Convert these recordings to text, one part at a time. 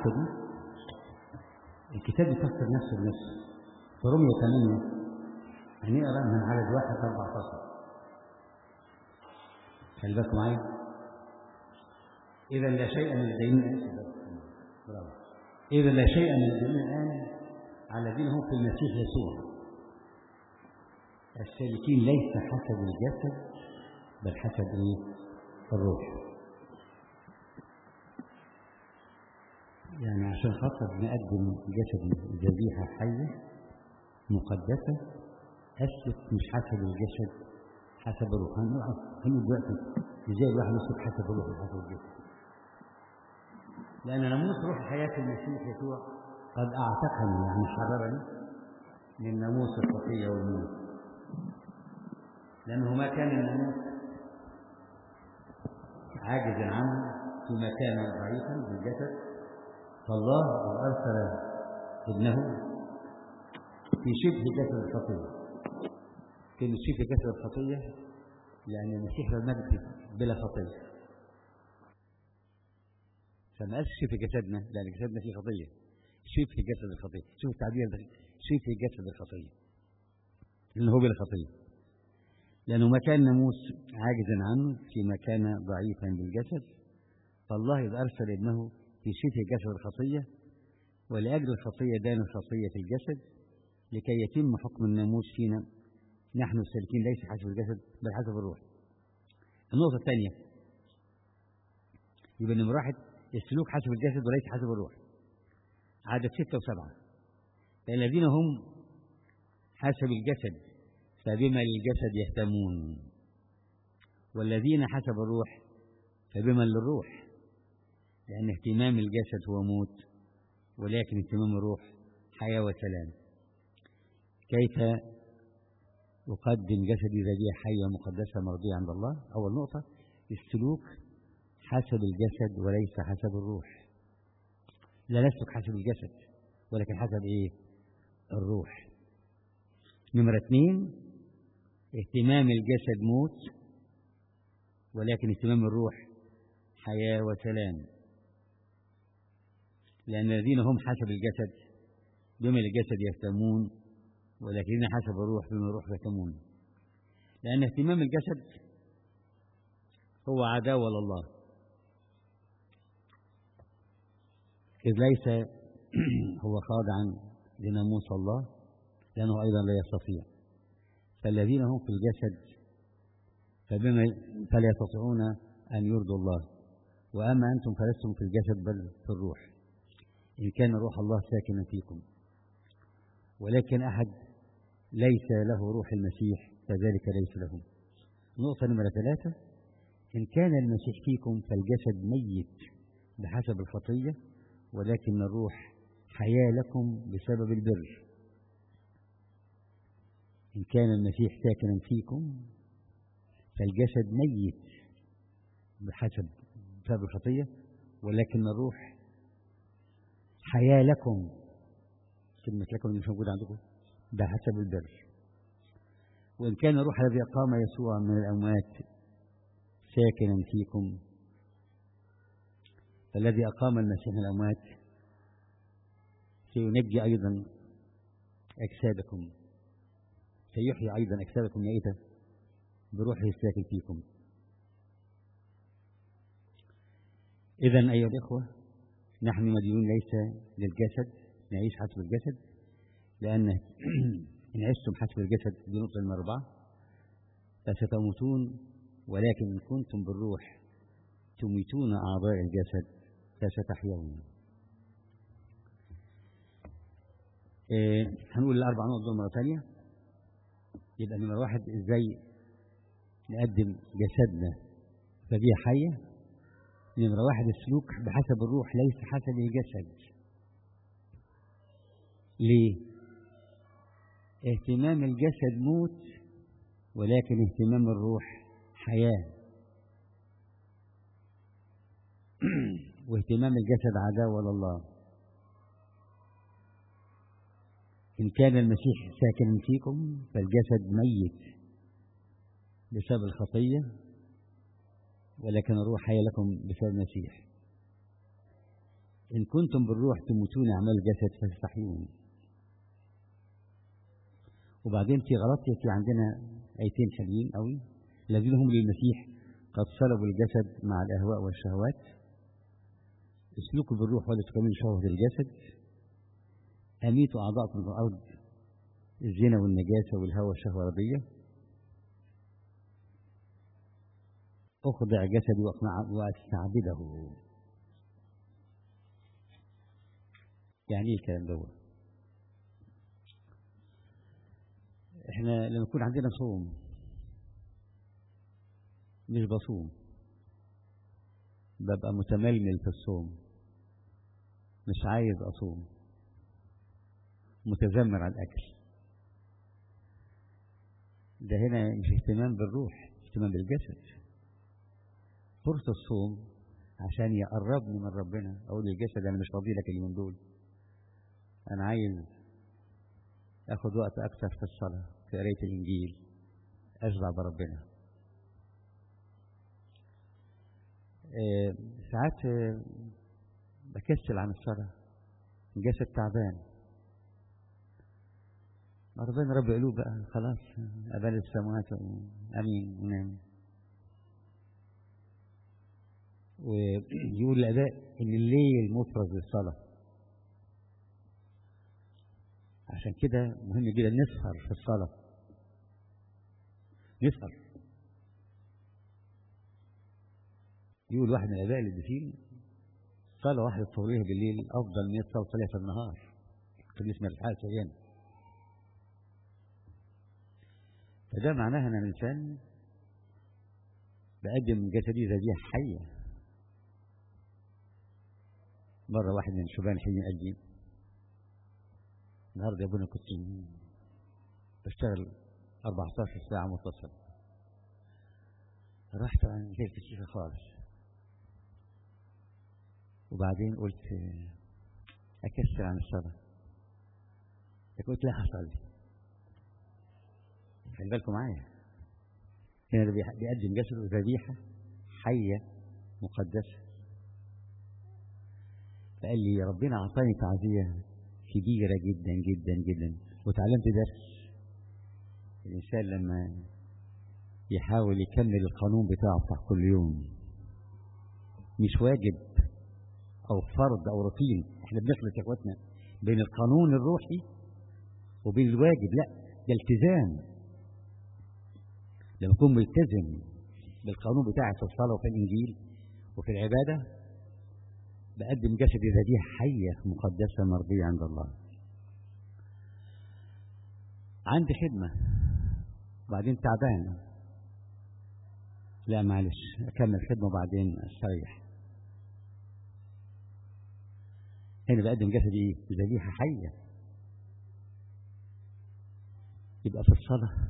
الحتة دي الكتاب يفسر نفسه بنفسه في رمية 8 هنقرا من عدد واحد 14 خلي بالكم معايا إذا لا شيء من الدين برافو إذا لا شيء من الدين الآن على الذين هم في المسيح يسوع السالكين ليس حسب الجسد بل حسب ايه؟ الروح يعني عشان خاطر نقدم جسد ذبيحة حية مقدسة أسلك مش حسب الجسد حسب الروح هنقول دلوقتي ازاي الواحد يسلك حسب الروح وحسب الجسد لأن ناموس روح حياة المسيح يسوع قد أعتقني يعني حررني من ناموس الخطية والموت لأنه ما كان الناموس عاجزا عنه فيما كان ضعيفا بالجسد فالله أرسل ابنه في شبه جسد الخطية كلمة شبه جسد الخطية يعني المسيح المجد بلا خطية فما قالش شبه جسدنا لأن جسدنا فيه خطية شبه جسد الخطية شوف التعبير ده شبه جسد الخطية لأنه هو بلا خطية لأنه ما كان ناموس عاجزا عنه فيما كان ضعيفا بالجسد فالله إذ أرسل ابنه في شبه جسد الخطية ولأجل الخطية دان الخطية في الجسد لكي يتم حكم الناموس فينا نحن السالكين ليس حسب الجسد بل حسب الروح النقطة الثانية يبقى نمرة واحد السلوك حسب الجسد وليس حسب الروح عدد ستة وسبعة الذين هم حسب الجسد فبما للجسد يهتمون والذين حسب الروح فبما للروح لأن اهتمام الجسد هو موت ولكن اهتمام الروح حياة وسلام كيف أقدم جسدي ذبيحة حية مقدسة مرضية عند الله أول نقطة السلوك حسب الجسد وليس حسب الروح لا نسلك حسب الجسد ولكن حسب إيه الروح نمرة اثنين اهتمام الجسد موت ولكن اهتمام الروح حياة وسلام لأن الذين هم حسب الجسد بما الجسد يهتمون ولكن حسب الروح بما الروح يهتمون لأن اهتمام الجسد هو عداوة لله إذ ليس هو خاضعا لناموس الله لأنه أيضا لا يستطيع فالذين هم في الجسد فبما فلا يستطيعون أن يرضوا الله وأما أنتم فلستم في الجسد بل في الروح إن كان روح الله ساكنا فيكم ولكن أحد ليس له روح المسيح فذلك ليس له نقطة نمرة ثلاثة إن كان المسيح فيكم فالجسد ميت بحسب الخطية ولكن الروح حياة لكم بسبب البر إن كان المسيح ساكنا فيكم فالجسد ميت بحسب بسبب الخطية ولكن الروح حياة لكم كلمة لكم مش موجودة عندكم ده حسب البر وإن كان الروح الذي أقام يسوع من الأموات ساكنا فيكم فالذي أقام المسيح من الأموات سينجي أيضا أجسادكم سيحيي أيضا أجسادكم ميتة بروحه الساكن فيكم إذا أيها الإخوة نحن مديون ليس للجسد نعيش حسب الجسد لأن إن عشتم حسب الجسد دي نقطة من أربعة فستموتون ولكن إن كنتم بالروح تميتون أعضاء الجسد فستحيون إيه هنقول الأربع نقط دول مرة ثانية يبقى نمرة واحد إزاي نقدم جسدنا ذبيحة حية نمرة واحد السلوك بحسب الروح ليس حسب الجسد ليه؟ اهتمام الجسد موت ولكن اهتمام الروح حياة واهتمام الجسد عداوة لله إن كان المسيح ساكنا فيكم فالجسد ميت بسبب الخطية ولكن الروح حياة لكم بسبب المسيح إن كنتم بالروح تموتون أعمال الجسد فتستحيون وبعدين في غلطية في عندنا آيتين حلوين قوي الذين هم للمسيح قد صلبوا الجسد مع الأهواء والشهوات اسلكوا بالروح ولا تكملوا شهوة الجسد أميتوا أعضاءكم في الأرض الزنا والنجاسة والهوى والشهوة الرضية أخضع جسدي وأقنع وأستعبده يعني ايه الكلام دوت احنا لما يكون عندنا صوم مش بصوم ببقى متململ في الصوم مش عايز اصوم متذمر على الاكل ده هنا مش اهتمام بالروح اهتمام بالجسد فرصة الصوم عشان يقربني من ربنا اقول للجسد انا مش فاضي لك اليومين دول انا عايز اخد وقت اكتر في الصلاة في قراية الانجيل اشبع بربنا آه، ساعات آه، بكسل عن الصلاة الجسد تعبان ما ربنا رب قلوب بقى خلاص أبان السماوات أمين ونعم ويقول الأداء إن الليل مفرز للصلاة عشان كده مهم جدا نسهر في الصلاة نسهر يقول واحد من الآباء القديسين صلاة واحدة تصليها بالليل أفضل من صلاة تصليها في النهار القديس مرحال سريان فده معناها أن الإنسان بقدم جسدي ذبيحة حية مرة واحد من الشبان حين قال لي النهارده يا ابونا كنت بشتغل 14 ساعة متصل رحت عن ليلة الشيخة خالص وبعدين قلت أكسر عن الصلاة قلت لا هصلي خلي بالكم معايا هنا ده بيقدم جسده ذبيحة حية مقدسة فقال لي ربنا أعطاني تعزية كبيرة جدا جدا جدا وتعلمت درس الإنسان لما يحاول يكمل القانون بتاعه بتاع كل يوم مش واجب أو فرض أو روتين احنا بنخلط يا اخواتنا بين القانون الروحي وبين الواجب لا ده التزام لما أكون ملتزم بالقانون بتاعي في الصلاة وفي الإنجيل وفي العبادة بقدم جسدي ذبيحة حية مقدسة مرضية عند الله عندي خدمة وبعدين تعبان لا معلش أكمل خدمة وبعدين أستريح هنا بقدم جسدي ذبيحة حية يبقى في الصلاة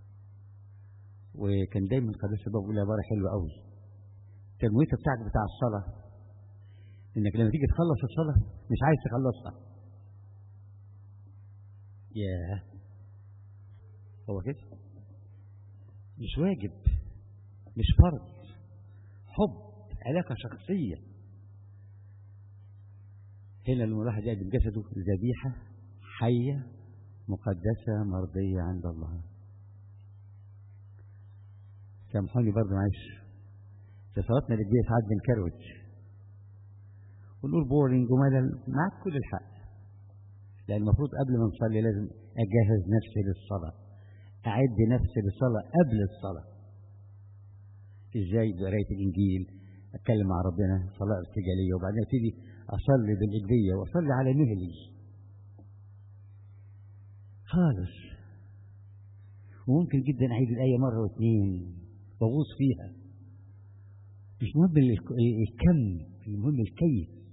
وكان دايما قداسة الباب بيقول عبارة حلوة قوي الترمومتر بتاعك بتاع الصلاة انك لما تيجي تخلص الصلاة مش عايز تخلصها ياه هو كده مش واجب مش فرض حب علاقة شخصية هنا لما الواحد يقدم جسده ذبيحة حية مقدسة مرضية عند الله سامحوني برضه معلش في صلاتنا الجدية ساعات بنكروت ونقول بورينج وملل معك كل الحق لأن المفروض قبل ما نصلي لازم أجهز نفسي للصلاة أعد نفسي للصلاة قبل الصلاة إزاي بقراية الإنجيل أتكلم مع ربنا صلاة ارتجالية وبعدين أبتدي أصلي بالإجبية وأصلي على مهلي خالص وممكن جدا أعيد الآية مرة واثنين وأغوص فيها مش مهم الكم المهم الكيف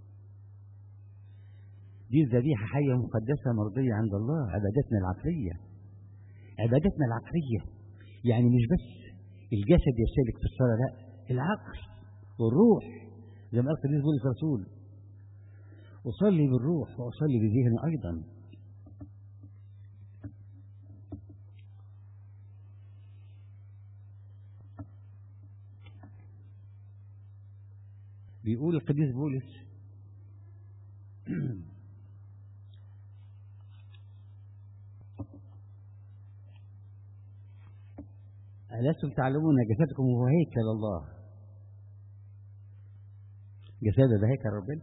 دي ذبيحة حية مقدسة مرضية عند الله عبادتنا العقلية عبادتنا العقلية يعني مش بس الجسد يشترك في الصلاة لا العقل والروح زي ما قال القديس بولس الرسول أصلي بالروح وأصلي بذهني أيضا بيقول القديس بولس ألستم تعلمون جسدكم هو هيكل الله جسد ده هيكل ربنا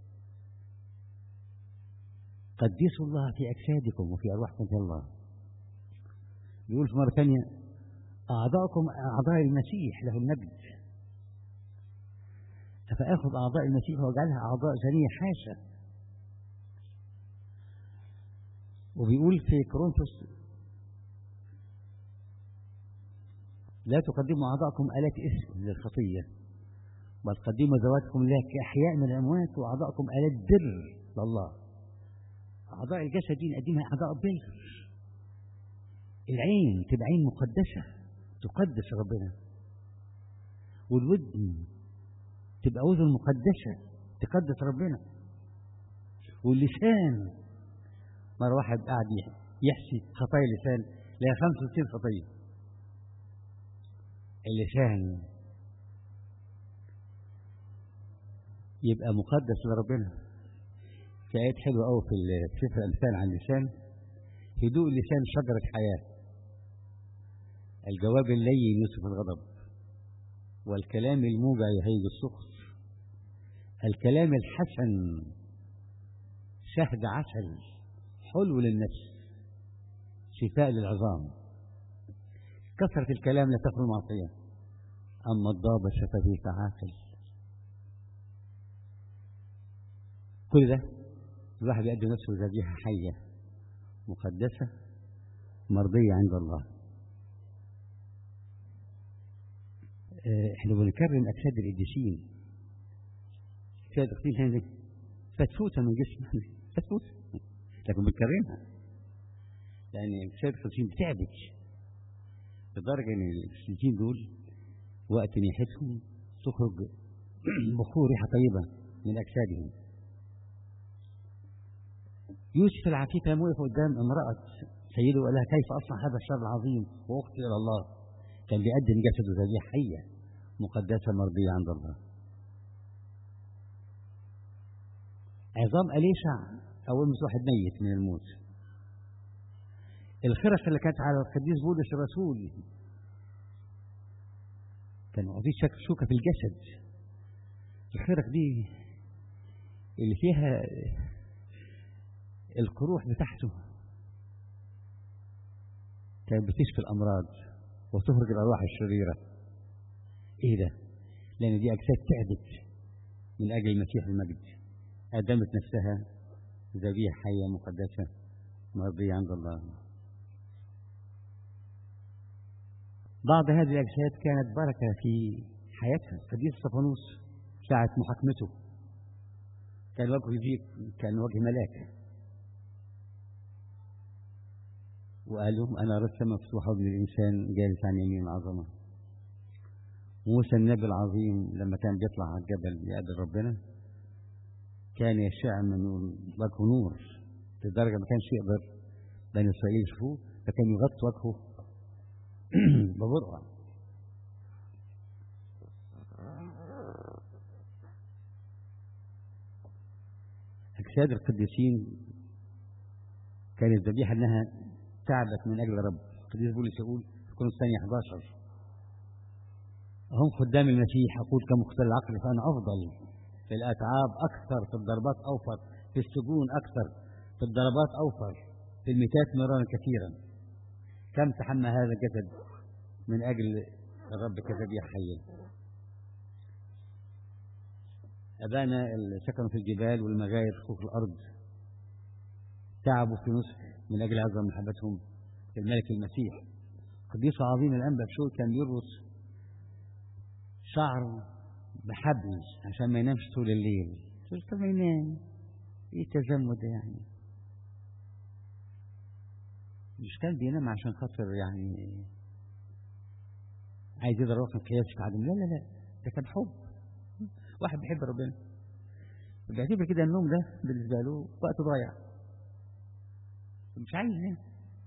قدسوا الله في أجسادكم وفي أرواحكم في الله يقول في مرة ثانية أعضاءكم أعضاء المسيح له المجد أفأخذ أعضاء المسيح وأجعلها أعضاء زنية حاشا وبيقول في كورنثوس لا تقدموا أعضاءكم آلات اسم للخطية بل قدموا ذواتكم لله كأحياء من الأموات وأعضاءكم آلات بر لله أعضاء الجسد دي نقدمها أعضاء بر العين تبقى عين مقدسة تقدس ربنا والودن تبقى أذن مقدسة تقدس ربنا واللسان مرة واحد قاعد يحسي خطايا اللسان لها 65 خطية اللسان يبقى مقدس لربنا في آيات حلوة أوي في سفر الأمثال عن اللسان هدوء اللسان شجرة حياة الجواب اللين يوسف الغضب والكلام الموجع يهيج السخط الكلام الحسن شهد عسل حلو للنفس شفاء للعظام كثرة الكلام لا تخلو معصية أما الضابة شفتيك عاقل كل ده الواحد يقدم نفسه ذبيحة حية مقدسة مرضية عند الله احنا بنكرم أجساد القديسين أجساد القديسين دي فتفوتة من جسمنا فتفوتة لكن بنكرمها لأن أجساد القديسين بتعبك لدرجة إن القديسين دول وقت نيحتهم تخرج بخور ريحة طيبة من أجسادهم يوسف العفيف لما وقف قدام امرأة سيده وقال لها كيف أصنع هذا الشر العظيم وأخطي إلى الله كان بيقدم جسده ذبيحة حية مقدسة مرضية عند الله عظام أليشع أول مش واحد ميت من الموت الخرق اللي كانت على القديس بولس الرسول كان في شك شوكة في الجسد الخرق دي اللي فيها القروح بتاعته كانت بتشفي الأمراض وتخرج الأرواح الشريرة إيه ده؟ لأن دي أجساد تعبت من أجل المسيح المجد قدمت نفسها ذبيحة حية مقدسة مرضية عند الله بعض هذه الأجساد كانت بركة في حياتها قديس صفانوس ساعة محاكمته كان وجهه فيه كان وجه ملاك وقال لهم أنا أرى السماء مفتوحة وابن الإنسان جالس عن يمين العظمة موسى النبي العظيم لما كان بيطلع على الجبل يقابل ربنا كان يشع من وجهه نور لدرجة ما كانش يقدر بني إسرائيل يشوفوه فكان يغطي وجهه ببرقع أجساد القديسين كانت ذبيحة أنها تعبت من أجل رب القديس بولس يقول في كل الثانية 11 هم خدام المسيح أقول كمختل العقل فأنا أفضل في الأتعاب أكثر في الضربات أوفر في السجون أكثر في الضربات أوفر في الميتات مرارا كثيرا كم تحمى هذا الجسد من أجل الرب كذبيحة حية أبانا اللي سكنوا في الجبال والمغاير فوق الأرض تعبوا في نصف من أجل عظم محبتهم في الملك المسيح قديس عظيم الأنبا بشوي كان يربط شعر بحبل عشان ما ينامش طول الليل قلت ما ينام ايه التزمت ده يعني مش كان بينام عشان خاطر يعني عايز يقدر رقم قياس في عدم لا لا لا ده كان حب واحد بيحب ربنا بيعتبر كده النوم ده بالنسبه له وقت ضايع مش عايز ينام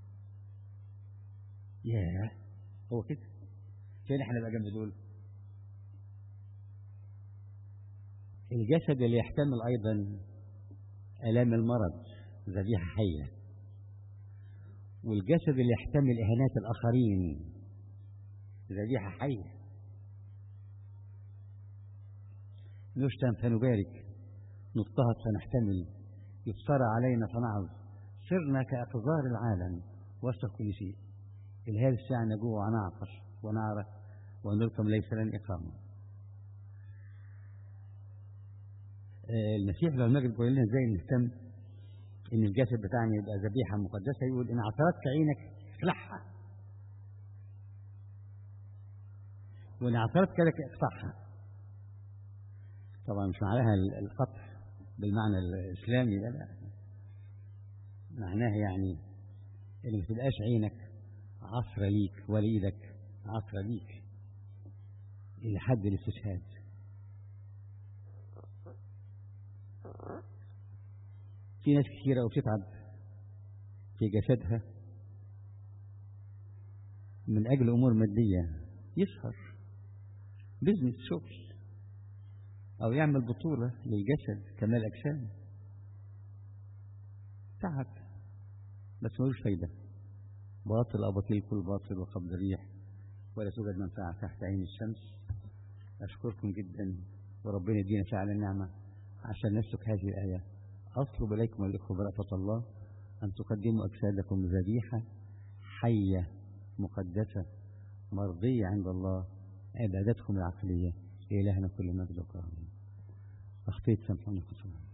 ياه هو كده فين احنا بقى جنب دول الجسد اللي يحتمل ايضا الام المرض ذبيحه حيه والجسد اللي يحتمل اهانات الاخرين ذبيحة حية نشتم فنبارك نضطهد فنحتمل يفترى علينا فنعظ صرنا كأقذار العالم وسط كل شيء الهذا الساعة نجوع ونعطش ونعرف ونلكم ليس لنا إقامة آه، المسيح لو المجد بيقول لنا ازاي نهتم ان الجسد بتاعنا يبقى ذبيحه مقدسه يقول ان اعترضت عينك اخلعها وان اعترضت كلك اقطعها طبعا مش معناها القطع بالمعنى الاسلامي لا لا معناها يعني ان ما تبقاش عينك عصرة ليك ولا ايدك عصرة ليك الى حد الاستشهاد في ناس كثيرة وبتتعب في جسدها من أجل أمور مادية يسهر بزنس شغل أو يعمل بطولة للجسد كمال أجسام تعب بس ملوش فايدة باطل أباطيل كل باطل وقبض الريح ولا توجد منفعة تحت عين الشمس أشكركم جدا وربنا يدينا فعلا النعمة عشان نسلك هذه الآية أطلب إليكم الإخوة برأفة الله أن تقدموا أجسادكم ذبيحة حية مقدسة مرضية عند الله عبادتكم العقلية إلهنا كل مجد وكرم أخطيت سامحوني خصوصا